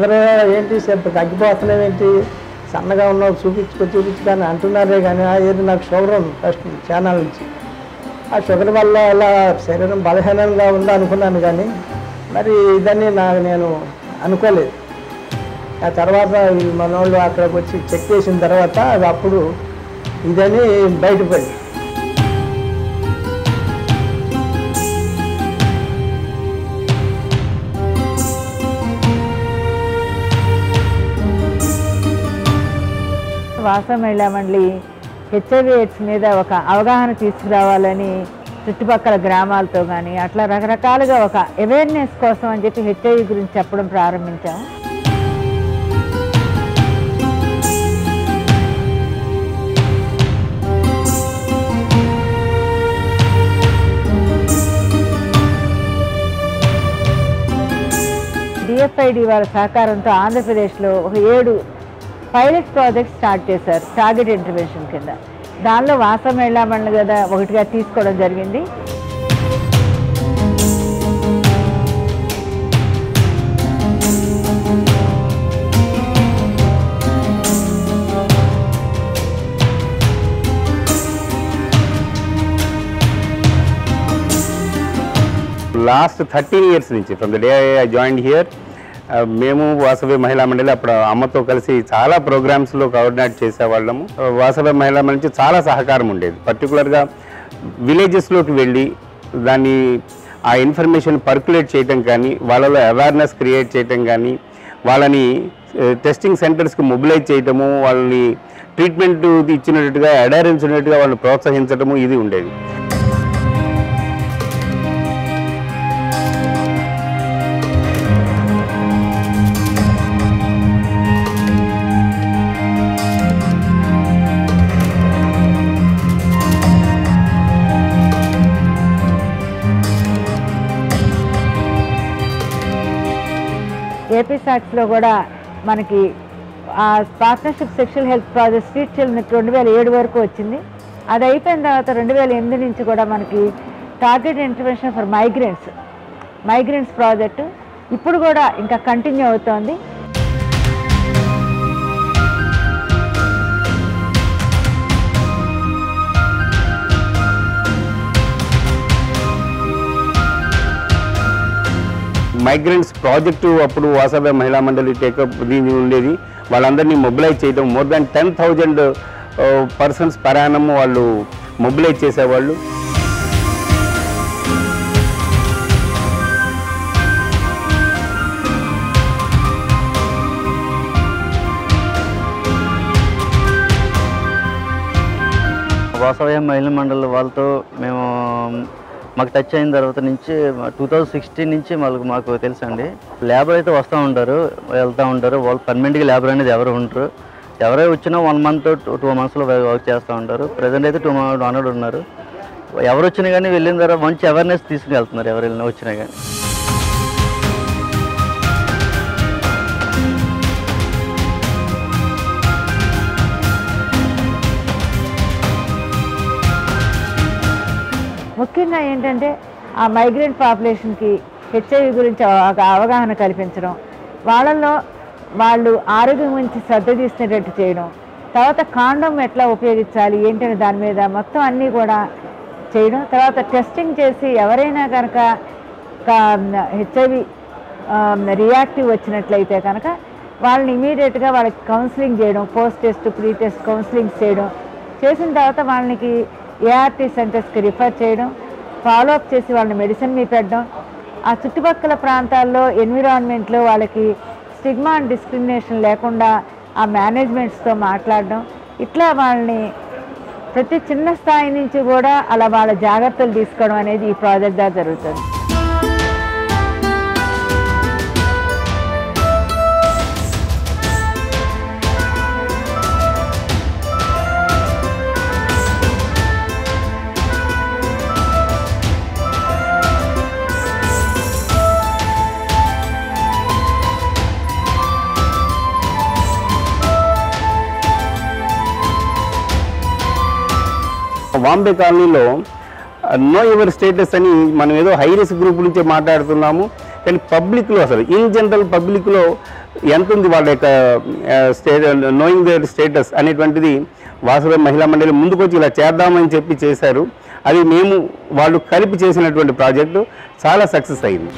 అందరూ ఏంటి చెప్ప తగ్గిపోతున్నావు ఏంటి సన్నగా ఉన్నావు చూపించుకో చూపించు కానీ అంటున్నారే కానీ "ఆ, ఏది నాకు షుగర్ ఉంది ఫస్ట్ ఛానల్ నుంచి ఆ షుగర్ వల్ల అలా శరీరం బలహీనంగా ఉంది అనుకున్నాను కానీ మరి ఇదని నాకు నేను అనుకోలేదు ఆ తర్వాత ఈ మనోళ్ళు అక్కడికి వచ్చి చెక్ చేసిన తర్వాత అది అప్పుడు ఇదని బయటపడింది వాస మహిళా మండలి హెచ్ఐవి ఎయిడ్స్ మీద ఒక అవగాహన తీసుకురావాలని చుట్టుపక్కల గ్రామాలతో కానీ అట్లా రకరకాలుగా ఒక అవేర్నెస్ కోసం అని చెప్పి హెచ్ఐవి గురించి చెప్పడం ప్రారంభించాము డిఎఫ్ఐడి వారి సహకారంతో ఆంధ్రప్రదేశ్లో ఒక ఏడు పైలట్ ప్రాజెక్ట్ స్టార్ట్ చేశారు టార్గెట్ ఇంటర్వెన్షన్ కింద దానిలో వాస మహిళా మండలి కదా ఒకటిగా తీసుకోవడం జరిగింది లాస్ట్ థర్టీన్ ఇయర్స్ నుంచి from the day I join here మేము వాసవి మహిళా మండలి అప్పుడు అమ్మతో కలిసి చాలా ప్రోగ్రామ్స్లో కోఆర్డినేట్ చేసేవాళ్ళము Uh, వాసవి మహిళా మండలి నుంచి చాలా సహకారం ఉండేది పర్టికులర్గా విలేజెస్లోకి వెళ్ళి దాన్ని ఆ ఇన్ఫర్మేషన్ పర్కులేట్ చేయటం కానీ వాళ్ళలో అవేర్నెస్ క్రియేట్ చేయటం కానీ వాళ్ళని టెస్టింగ్ సెంటర్స్కి మొబిలైజ్ చేయటము వాళ్ళని ట్రీట్మెంట్ ఇచ్చినట్టుగా అడైరెన్స్ ఉన్నట్టుగా వాళ్ళని ప్రోత్సహించటము ఇది ఉండేది ఏపీ సాట్స్లో కూడా మనకి ఆ partnership sexual health project street children రెండు వేల ఏడు వరకు వచ్చింది అది అయిపోయిన తర్వాత రెండు వేల ఎనిమిది నుంచి కూడా మనకి target intervention for migrants migrants project ఇప్పుడు కూడా ఇంకా కంటిన్యూ అవుతోంది మైగ్రెంట్స్ ప్రాజెక్టు అప్పుడు వాసవ్య మహిళా మండలి టేకప్ దీని ఉండేది వాళ్ళందరినీ మొబిలైజ్ చేయడం more than ten thousand persons పరాణం వాళ్ళు మొబిలైజ్ చేసేవాళ్ళు వాసవయ మహిళా మండలి వాళ్ళతో మేము మాకు టచ్ అయిన తర్వాత నుంచి టూ థౌజండ్ సిక్స్టీన్ నుంచి మాకు మాకు తెలుసండి లేబర్ అయితే వస్తూ ఉంటారు వెళ్తూ ఉంటారు వాళ్ళు పర్మనెంట్గా లేబర్ అనేది ఎవరు ఉండరు ఎవరే వచ్చినా వన్ మంత్ టూ మంత్స్లో వర్క్ చేస్తూ ఉంటారు ప్రజెంట్ అయితే టూ హండ్రెడ్ ఉన్నారు ఎవరు వచ్చినా కానీ వెళ్ళిన తర్వాత మంచి అవేర్నెస్ తీసుకుని వెళ్తున్నారు ఎవరు వెళ్ళినా వచ్చినా కానీ ముఖ్యంగా ఏంటంటే ఆ మైగ్రెంట్ పాపులేషన్కి హెచ్ఐవి గురించి ఒక అవగాహన కల్పించడం వాళ్ళల్లో వాళ్ళు ఆరోగ్యం గురించి శ్రద్ధ తీసుకునేటట్టు చేయడం తర్వాత కాండం ఎట్లా ఉపయోగించాలి ఏంటనే దాని మీద మొత్తం అన్నీ కూడా చేయడం తర్వాత టెస్టింగ్ చేసి ఎవరైనా కనుక హెచ్ఐవి రియాక్టివ్ వచ్చినట్లయితే కనుక వాళ్ళని ఇమీడియట్గా వాళ్ళకి కౌన్సిలింగ్ చేయడం post test pre test counselling చేయడం చేసిన తర్వాత వాళ్ళకి ఏఆర్టీ సెంటర్స్కి రిఫర్ చేయడం ఫాలోఅప్ చేసి వాళ్ళని మెడిసిన్ మీద పెట్టడం ఆ చుట్టుపక్కల ప్రాంతాల్లో ఎన్విరాన్మెంట్లో వాళ్ళకి స్టిగ్మా అండ్ డిస్క్రిమినేషన్ లేకుండా ఆ మేనేజ్మెంట్స్తో మాట్లాడడం ఇట్లా వాళ్ళని ప్రతి చిన్న స్థాయి నుంచి కూడా అలా వాళ్ళ జాగ్రత్తలు తీసుకోవడం అనేది ఈ ప్రాజెక్ట్ ద్వారా జరుగుతుంది వాంబే కాలనీలో నో ఎవర్ స్టేటస్ అని మనం ఏదో హై రిస్క్ గ్రూప్ నుంచే మాట్లాడుతున్నాము కానీ పబ్లిక్లో అసలు ఇన్ జనరల్ పబ్లిక్లో ఎంత ఉంది వాళ్ళ యొక్క స్టేట్ నోయింగ్ దేర్ స్టేటస్ అనేటువంటిది వాసవ మహిళా మండలి ముందుకొచ్చి ఇలా చేద్దామని చెప్పి చేశారు అది మేము వాళ్ళు కలిపి చేసినటువంటి ప్రాజెక్టు చాలా సక్సెస్ అయింది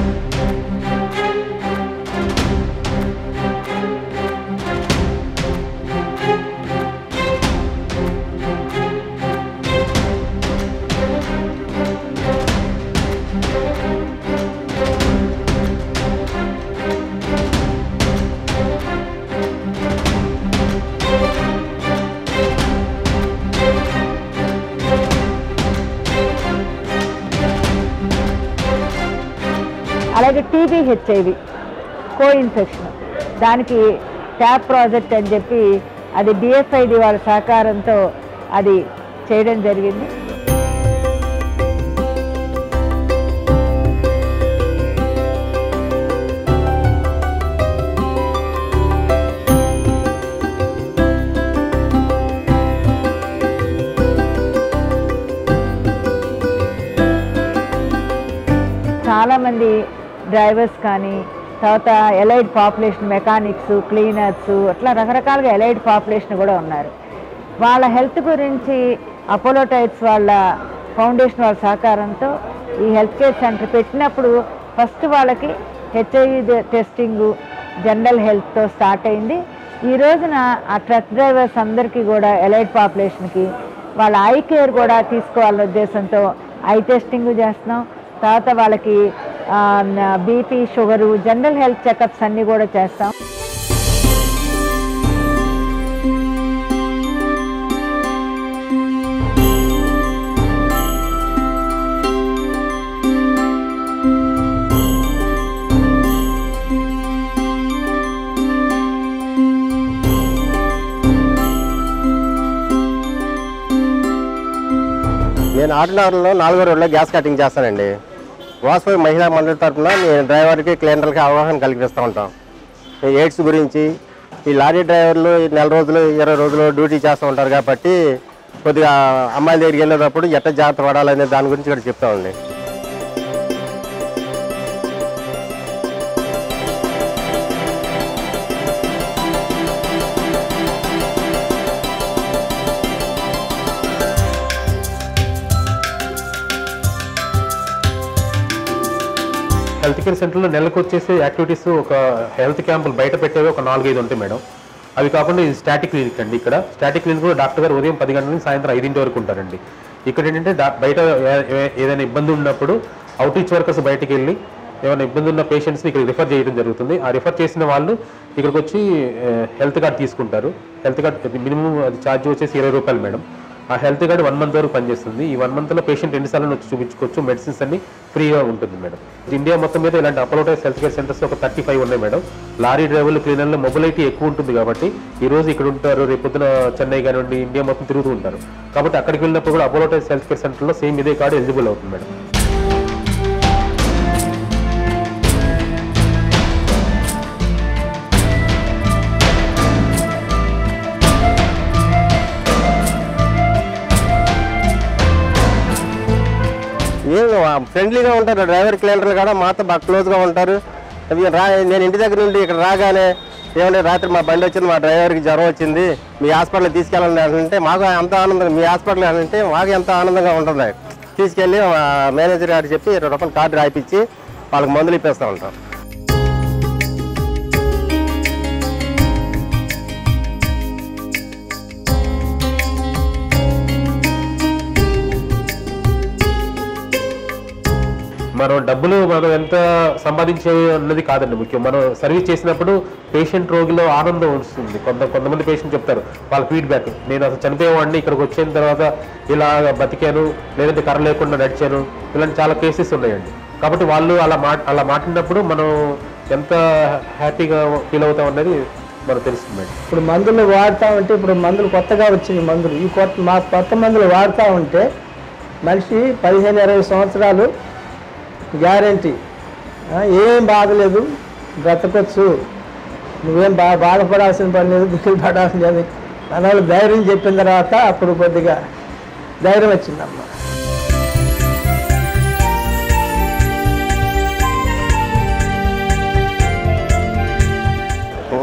అలాగే టీబీ హెచ్ఐవి కో ఇన్ఫెక్షన్ దానికి ట్యాప్ ప్రాజెక్ట్ అని చెప్పి అది డిఎఫ్ఐడి వాళ్ళ సహకారంతో అది చేయడం జరిగింది చాలామంది డ్రైవర్స్ కానీ తర్వాత ఎలైడ్ పాపులేషన్ మెకానిక్స్ క్లీనర్స్ అట్లా రకరకాలుగా ఎలైడ్ పాపులేషన్ కూడా ఉన్నారు వాళ్ళ హెల్త్ గురించి అపోలో టైట్స్ వాళ్ళ ఫౌండేషన్ వాళ్ళ సహకారంతో ఈ హెల్త్ కేర్ సెంటర్ పెట్టినప్పుడు ఫస్ట్ వాళ్ళకి హెచ్ఐవి టెస్టింగ్ జనరల్ హెల్త్తో స్టార్ట్ అయింది ఈ రోజున ఆ ట్రక్ డ్రైవర్స్ అందరికీ కూడా ఎలైడ్ పాపులేషన్కి వాళ్ళ ఐ కేర్ కూడా తీసుకోవాలనే ఉద్దేశంతో ఐ టెస్టింగ్ చేస్తున్నాం తర్వాత వాళ్ళకి BP sugar general health checkups అన్నీ కూడా చేస్తాం నేను ఆటనగర్లో నాలుగో రోడ్లో గ్యాస్ కటింగ్ చేస్తానండి వాసవి మహిళా మండలి తరఫున నేను డ్రైవర్కి క్లీనర్లకి అవగాహన కల్పిస్తూ ఉంటాం ఈ ఎయిడ్స్ గురించి ఈ లారీ డ్రైవర్లు ఈ నెల రోజులు ఇరవై రోజులు డ్యూటీ చేస్తూ ఉంటారు కాబట్టి కొద్దిగా అమ్మాయిల దగ్గరికి వెళ్ళేటప్పుడు ఎట్ట జాగ్రత్త పడాలనే దాని గురించి ఇక్కడ చెప్తామండి హెల్త్ కేర్ సెంటర్లో నెలకు వచ్చేసి యాక్టివిటీస్ ఒక హెల్త్ క్యాంపులు బయట పెట్టేవి ఒక నాలుగైదు ఉంటాయి మేడం అవి కాకుండా ఇది స్టాటిక్ క్లినిక్ అండి ఇక్కడ స్టాటిక్ క్లినిక్ కూడా డాక్టర్ గారు ఉదయం పది గంటల నుంచి సాయంత్రం ఐదింటి వరకు ఉంటారండి ఇక్కడ ఏంటంటే డా- బయట ఏ- ఏ- ఏదైనా ఇబ్బంది ఉన్నప్పుడు అవుట్ రీచ్ వర్కర్స్ బయటికి వెళ్ళి ఏమైనా ఇబ్బంది ఉన్న పేషెంట్స్ని ఇక్కడ రిఫర్ చేయడం జరుగుతుంది ఆ రిఫర్ చేసిన వాళ్ళు ఇక్కడికి వచ్చి హెల్త్ కార్డ్ తీసుకుంటారు హెల్త్ కార్డ్ మినిమం అది ఛార్జ్ వచ్చేసి ఇరవై రూపాయలు మేడం ఆ హెల్త్ కార్డ్ వన్ మంత్ వరకు పనిచేస్తుంది ఈ వన్ మంత్లో పేషెంట్ ఎన్నిసార్లు వచ్చి చూపించుకోవచ్చు మెడిసిన్స్ అన్ని ఫ్రీగా ఉంటుంది మేడం ఇండియా మొత్తం మీద ఇలాంటి అపోలోటైస్ హెల్త్ కేర్ సెంటర్స్ ఒక థర్టీ ఫైవ్ ఉన్నాయి మేడం లారీ డ్రైవర్లు క్లీనర్లు మొబిలిటీ ఎక్కువ ఉంటుంది కాబట్టి ఈ రోజు ఇక్కడ ఉంటారు రేపు పొద్దున చెన్నై కానివ్వండి ఇండియా మొత్తం తిరుగుతూ ఉంటారు కాబట్టి అక్కడికి వెళ్ళినప్పుడు కూడా అపోలోటైస్ హెల్త్ కేర్ సెంటర్లో సేమ్ ఇదే కార్డు ఎలిజిబుల్ అవుతుంది మేడం ఏం ఫ్రెండ్లీగా ఉంటారు డ్రైవర్ క్లీనర్లు కూడా మాతో బాగా క్లోజ్గా ఉంటారు అవి రా నేను ఇంటి దగ్గర నుండి ఇక్కడ రాగానే ఏమంటే రాత్రి మా బండి వచ్చింది మా డ్రైవర్కి జ్వరం వచ్చింది మీ హాస్పిటల్కి తీసుకెళ్ళండి అంటే మాకు ఎంత ఆనందం మీ హాస్పిటల్ అంటే మాకు ఎంత ఆనందంగా ఉంటుంది తీసుకెళ్ళి మా మేనేజర్ గారు చెప్పి ఇరవై రూపాయలు కార్డు రాయిపించి వాళ్ళకి మందులు ఇప్పిస్తూ ఉంటాం మనం డబ్బులు మనం ఎంత సంపాదించే అన్నది కాదండి ముఖ్యం మనం సర్వీస్ చేసినప్పుడు పేషెంట్ రోగిలో ఆనందం వస్తుంది కొంత కొంతమంది పేషెంట్ చెప్తారు వాళ్ళ ఫీడ్బ్యాక్ నేను అసలు చనిపోయేవాడిని ఇక్కడికి వచ్చిన తర్వాత ఇలా బతికాను లేదంటే కర్ర లేకుండా నడిచాను ఇలాంటి చాలా కేసెస్ ఉన్నాయండి కాబట్టి వాళ్ళు అలా మాట అలా మాట్లాడినప్పుడు మనం ఎంత హ్యాపీగా ఫీల్ అవుతాం అనేది మనకు తెలుస్తుంది మేడం ఇప్పుడు మందులు వాడుతూ ఉంటే ఇప్పుడు మందులు కొత్తగా వచ్చిన మందులు ఈ కొత్త మా కొత్త మందులు వాడుతూ ఉంటే మనిషి పదిహేను ఇరవై సంవత్సరాలు గ్యారంటీ ఏం బాధలేదు బ్రతకొచ్చు నువ్వేం బా బాధపడాల్సిన పని లేదు దిగులు పడాల్సిన లేదు మన వాళ్ళు ధైర్యం చెప్పిన తర్వాత అప్పుడు కొద్దిగా ధైర్యం వచ్చిందమ్మా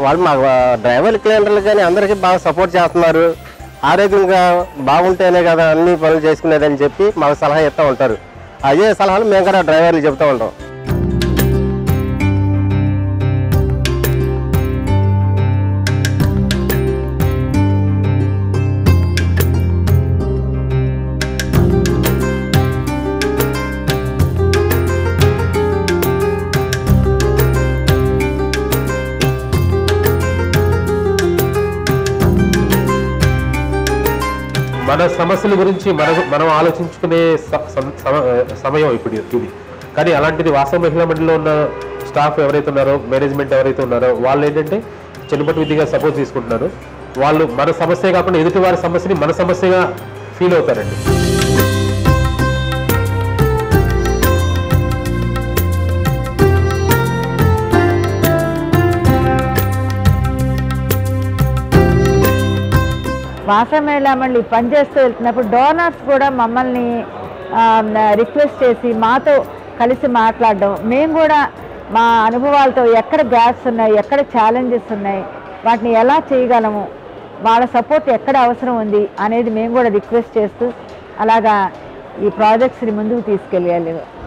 వాళ్ళు మా డ్రైవర్ క్లీనర్లు కానీ అందరికీ బాగా సపోర్ట్ చేస్తున్నారు ఆరోగ్యంగా బాగుంటేనే కదా అన్ని పనులు చేసుకునేదని చెప్పి మాకు సలహా ఇస్తూ ఉంటారు అదే సలహాలు మేము కూడా డ్రైవర్లు చెప్తూ ఉంటాం మన సమస్యల గురించి మన మనం ఆలోచించుకునే స- సం- సమ- సమయం ఇప్పుడు ఇది కానీ అలాంటిది వాసవ మహిళా మండలిలో ఉన్న స్టాఫ్ ఎవరైతే ఉన్నారో మేనేజ్మెంట్ ఎవరైతే ఉన్నారో వాళ్ళు ఏంటంటే చెల్లుబట్టి విధిగా సపోర్ట్ తీసుకుంటున్నారు వాళ్ళు మన సమస్య కాకుండా ఎదుటి వారి సమస్యని మన సమస్యగా ఫీల్ అవుతారండి వాసమేళ మళ్ళీ పనిచేస్తూ వెళ్తున్నప్పుడు డోనర్స్ కూడా మమ్మల్ని రిక్వెస్ట్ చేసి మాతో కలిసి మాట్లాడడం మేము కూడా మా అనుభవాలతో ఎక్కడ గ్యాప్స్ ఉన్నాయి ఎక్కడ ఛాలెంజెస్ ఉన్నాయి వాటిని ఎలా చేయగలము వాళ్ళ సపోర్ట్ ఎక్కడ అవసరం ఉంది అనేది మేము కూడా రిక్వెస్ట్ చేస్తూ అలాగా ఈ ప్రాజెక్ట్స్ని ముందుకు తీసుకెళ్ళాలి